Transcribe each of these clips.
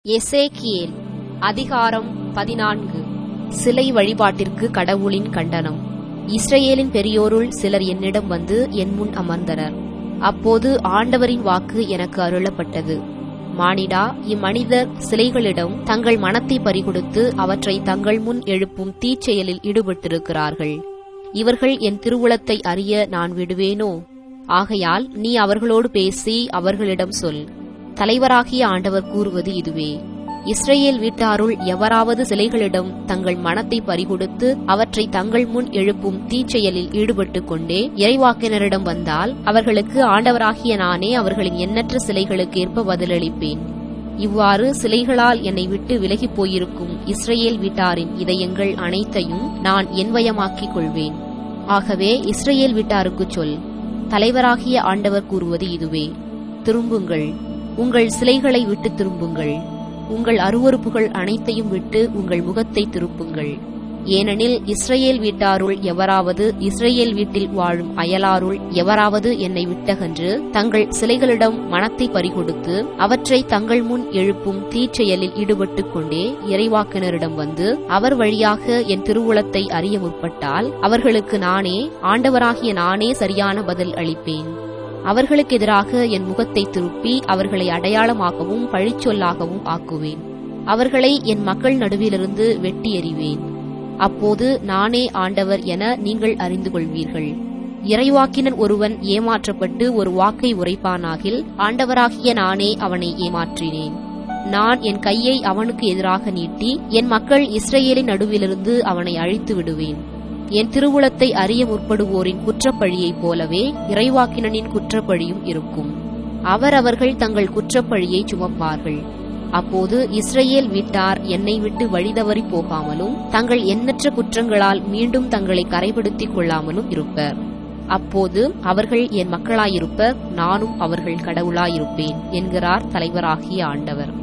எசேக்கியேல் அதிகாரம் பதினான்கு சிலை வழிபாட்டிற்கு கடவுளின் கண்டனம் இஸ்ரவேலின் பெரியோருள் சிலர் என்னிடம் வந்து என் முன் அமர்ந்தனர் அப்போது ஆண்டவரின் வாக்கு எனக்கு அருளப்பட்டது மானிடா இம்மனிதர் சிலைகளிடம் தங்கள் மனத்தை பறிகொடுத்து அவற்றை தங்கள் முன் எழுப்பும் தீச்செயலில் ஈடுபட்டிருக்கிறார்கள் இவர்கள் என் திருவுளத்தை அறிய நான் விடுவேனோ ஆகையால் நீ அவர்களோடு பேசி அவர்களிடம் சொல் தலைவராகிய ஆண்டவர் கூறுவது இதுவே இஸ்ரேல் வீட்டாருள் எவராவது சிலைகளிடம் தங்கள் மனத்தை பறிகொடுத்து அவற்றை தங்கள் முன் எழுப்பும் தீச்செயலில் ஈடுபட்டுக் கொண்டே இறைவாக்கினரிடம் வந்தால் அவர்களுக்கு ஆண்டவராகிய நானே அவர்களின் எண்ணற்ற சிலைகளுக்கு ஏற்ப பதிலளிப்பேன் இவ்வாறு சிலைகளால் என்னை விட்டு விலகிப் போயிருக்கும் இஸ்ரேல் வீட்டாரின் இதயங்கள் அனைத்தையும் நான் என்வயமாக்கிக் கொள்வேன் ஆகவே இஸ்ரேல் வீட்டாருக்குச் சொல் தலைவராகிய ஆண்டவர் கூறுவது இதுவே திரும்புங்கள் உங்கள் சிலைகளை விட்டு திரும்புங்கள் உங்கள் அருவறுப்புகள் அனைத்தையும் விட்டு உங்கள் முகத்தை திருப்புங்கள் ஏனெனில் இஸ்ரேல் வீட்டாருள் எவராவது இஸ்ரேல் வீட்டில் வாழும் அயலாருள் எவராவது என்னை விட்டகன்று தங்கள் சிலைகளிடம் மனத்தை பறிகொடுத்து அவற்றை தங்கள் முன் எழுப்பும் தீச்செயலில் ஈடுபட்டுக் கொண்டே இறைவாக்கினரிடம் வந்து அவர் வழியாக என் திருவுளத்தை அறிய முற்பட்டால் அவர்களுக்கு நானே ஆண்டவராகிய நானே சரியான பதில் அளிப்பேன் அவர்களுக்கு எதிராக என் முகத்தை திருப்பி அவர்களை அடையாளமாகவும் பழிச்சொல்லாகவும் ஆக்குவேன் அவர்களை என் மக்கள் நடுவிலிருந்து வெட்டி எறிவேன் அப்போது நானே ஆண்டவர் என நீங்கள் அறிந்து கொள்வீர்கள் இறைவாக்கினர் ஒருவன் ஏமாற்றப்பட்டு ஒரு வாக்கை உரைப்பானாகில் ஆண்டவராகிய நானே அவனை ஏமாற்றினேன் நான் என் கையை அவனுக்கு எதிராக நீட்டி என் மக்கள் இஸ்ரேலின் நடுவிலிருந்து அவனை அழித்து விடுவேன் என் திருவுளத்தை அறிய முற்படுவோரின் குற்றப்பழியைப் போலவே இறைவாக்கினனின் குற்றப்பழியும் இருக்கும் அவரவர்கள் தங்கள் குற்றப்பழியை சுமப்பார்கள் அப்போது இஸ்ரேல் வீட்டார் என்னை விட்டு வழிதவறி போகாமலும் தங்கள் எண்ணற்ற குற்றங்களால் மீண்டும் தங்களை கரைபடுத்திக் கொள்ளாமலும் இருப்பர் அப்போது அவர்கள் என் மக்களாயிருப்பர் நானும் அவர்கள் கடவுளாயிருப்பேன் என்கிறார் தலைவராகிய ஆண்டவர்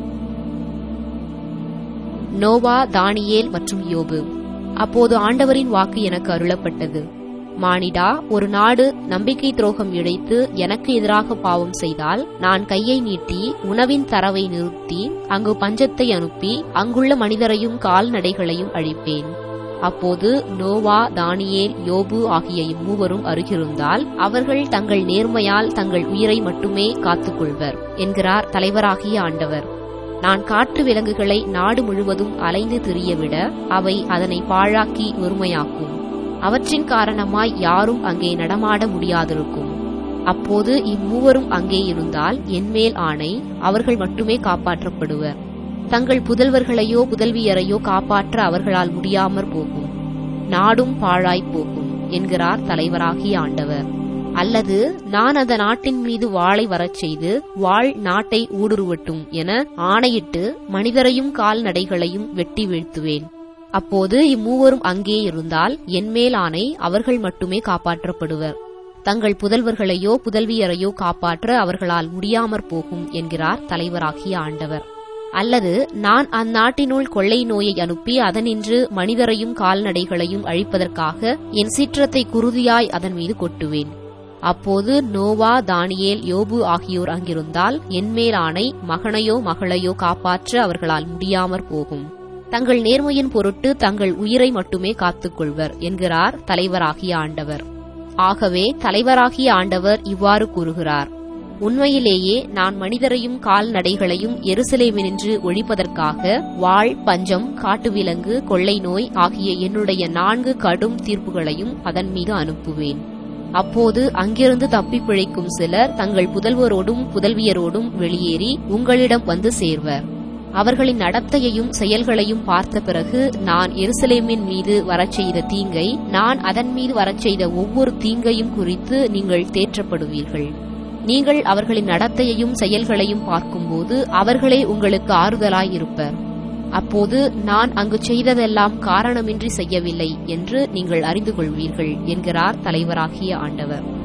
நோவா தானியேல் மற்றும் யோபு அப்போது ஆண்டவரின் வாக்கு எனக்கு அருளப்பட்டது மானிடா ஒரு நாடு நம்பிக்கை துரோகம் இழைத்து எனக்கு எதிராக பாவம் செய்தால் நான் கையை நீட்டி உணவின் தரவை நிறுத்தி அங்கு பஞ்சத்தை அனுப்பி அங்குள்ள மனிதரையும் கால்நடைகளையும் அழிப்பேன் அப்போது நோவா தானியேல் யோபு ஆகிய இம்மூவரும் அருகிருந்தால் அவர்கள் தங்கள் நேர்மையால் தங்கள் உயிரை மட்டுமே காத்துக்கொள்வர் என்கிறார் தலைவராகிய ஆண்டவர் நான் காட்டு விலங்குகளை நாடு முழுவதும் அலைந்து திரியவிட அவை அதனை பாழாக்கி வெறுமையாக்கும் அவற்றின் காரணமாய் யாரும் அங்கே நடமாட முடியாதிருக்கும் அப்போது இம்மூவரும் அங்கே இருந்தால் என்மேல் ஆணை அவர்கள் மட்டுமே காப்பாற்றப்படுவர் தங்கள் புதல்வர்களையோ புதல்வியரையோ காப்பாற்ற அவர்களால் முடியாமற் போகும் நாடும் பாழாய்ப் போகும் என்கிறார் தலைவராகிய ஆண்டவர் அல்லது நான் அந்த நாட்டின் மீது வாளை வரச் செய்து வாழ் நாட்டை ஊடுருவட்டும் என ஆணையிட்டு மனிதரையும் கால்நடைகளையும் வெட்டி வீழ்த்துவேன் அப்போது இம்மூவரும் அங்கே இருந்தால் என்மேல் ஆணை அவர்கள் மட்டுமே காப்பாற்றப்படுவர் தங்கள் புதல்வர்களையோ புதல்வியரையோ காப்பாற்ற அவர்களால் முடியாமற் போகும் என்கிறார் தலைவராகிய ஆண்டவர் அல்லது நான் அந்நாட்டினுள் கொள்ளை நோயை அனுப்பி அதனின்று மனிதரையும் கால்நடைகளையும் அழிப்பதற்காக என் சீற்றத்தை குருதியாய் அதன் மீது கொட்டுவேன் அப்போது நோவா தானியேல் யோபு ஆகியோர் அங்கிருந்தால் என்மேல் ஆணை மகனையோ மகளையோ காப்பாற்ற அவர்களால் முடியாமற் போகும் தங்கள் நேர்மையின் பொருட்டு தங்கள் உயிரை மட்டுமே காத்துக்கொள்வர் என்கிறார் தலைவராகிய ஆண்டவர் ஆகவே தலைவராகிய ஆண்டவர் இவ்வாறு கூறுகிறார் உண்மையிலேயே நான் மனிதரையும் கால்நடைகளையும் எருசலேமினின்று ஒழிப்பதற்காக வாழ் பஞ்சம் காட்டுவிலங்கு கொள்ளை நோய் ஆகிய என்னுடைய நான்கு கடும் தீர்ப்புகளையும் அதன் மீது அனுப்புவேன் அப்போது அங்கிருந்து தப்பி பிழைக்கும் சிலர் தங்கள் புதல்வரோடும் புதல்வியரோடும் வெளியேறி உங்களிடம் வந்து சேர்வர் அவர்களின் நடத்தையையும் செயல்களையும் பார்த்த பிறகு நான் எருசலேமின் மீது வரச் செய்த தீங்கை நான் அதன் மீது வரச் செய்த ஒவ்வொரு தீங்கையும் குறித்து நீங்கள் தேற்றப்படுவீர்கள் நீங்கள் அவர்களின் நடத்தையையும் செயல்களையும் பார்க்கும்போது அவர்களே உங்களுக்கு ஆறுதலாய் இருப்பர் அப்போது நான் அங்கு செய்ததெல்லாம் காரணமின்றி செய்யவில்லை என்று நீங்கள் அறிந்து கொள்வீர்கள் என்கிறார் தலைவராகிய ஆண்டவர்